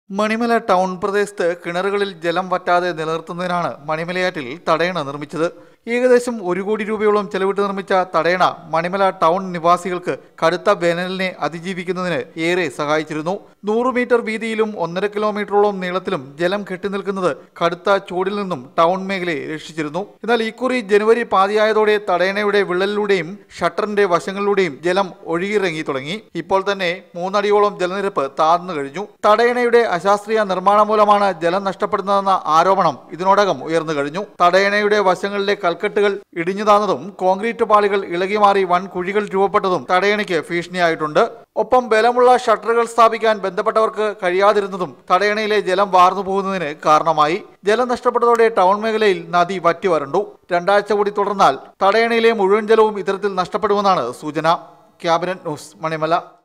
Manimala town പ്രദേശത്ത് കിണറുകളിൽ ജലം വറ്റാതെ നിലനിർത്തുന്നതിനാണ് മണിമലയാറ്റിൽ തടയണ നിർമ്മിച്ചത് ഏകദേശം ഒരു കോടി രൂപയോളം ചെലവിട്ട് നിർമ്മിച്ച തടയണ മണിമല ടൗൺ നിവാസികൾക്ക് കടുത്ത വേനലിനെ അതിജീവിക്കുന്നതിന് ഏറെ സഹായിച്ചിരുന്നു നൂറ് മീറ്റർ വീതിയിലും ഒന്നര കിലോമീറ്ററോളം നീളത്തിലും ജലം കെട്ടിനിൽക്കുന്നത് കടുത്ത ചൂടിൽ നിന്നും ടൗൺ മേഖലയെ രക്ഷിച്ചിരുന്നു എന്നാൽ ഇക്കുറി ജനുവരി പാതിയായതോടെ തടയണയുടെ വിള്ളലിലൂടെയും ഷട്ടറിന്റെ വശങ്ങളിലൂടെയും ജലം ഒഴുകിയിറങ്ങി തുടങ്ങി ഇപ്പോൾ തന്നെ മൂന്നടിയോളം ജലനിരപ്പ് താഴ്ന്നു കഴിഞ്ഞു തടയണയുടെ അശാസ്ത്രീയ നിർമ്മാണം മൂലമാണ് ജലം നഷ്ടപ്പെടുന്നതെന്ന ആരോപണം ഇതിനോടകം ഉയർന്നു കഴിഞ്ഞു തടയണയുടെ വശങ്ങളിലെ കൽക്കെട്ടുകൾ ഇടിഞ്ഞു താന്നതും കോൺക്രീറ്റ് പാളികൾ ഇളകി മാറി വൻ കുഴികൾ രൂപപ്പെട്ടതും തടയണയ്ക്ക് ഭീഷണിയായിട്ടുണ്ട് ഒപ്പം ബലമുള്ള ഷട്ടറുകൾ സ്ഥാപിക്കാൻ ബന്ധപ്പെട്ടവർക്ക് കഴിയാതിരുന്നതും തടയണയിലെ ജലം വാർന്നു പോകുന്നതിന് കാരണമായി ജലം നഷ്ടപ്പെട്ടതോടെ ടൗൺ മേഖലയിൽ നദി വറ്റി വരണ്ടു രണ്ടാഴ്ച കൂടി തുടർന്നാൽ തടയണയിലെ മുഴുവൻ ജലവും ഇത്തരത്തിൽ നഷ്ടപ്പെടുമെന്നാണ് സൂചന ക്യാബിനറ്റ് ന്യൂസ് മണിമല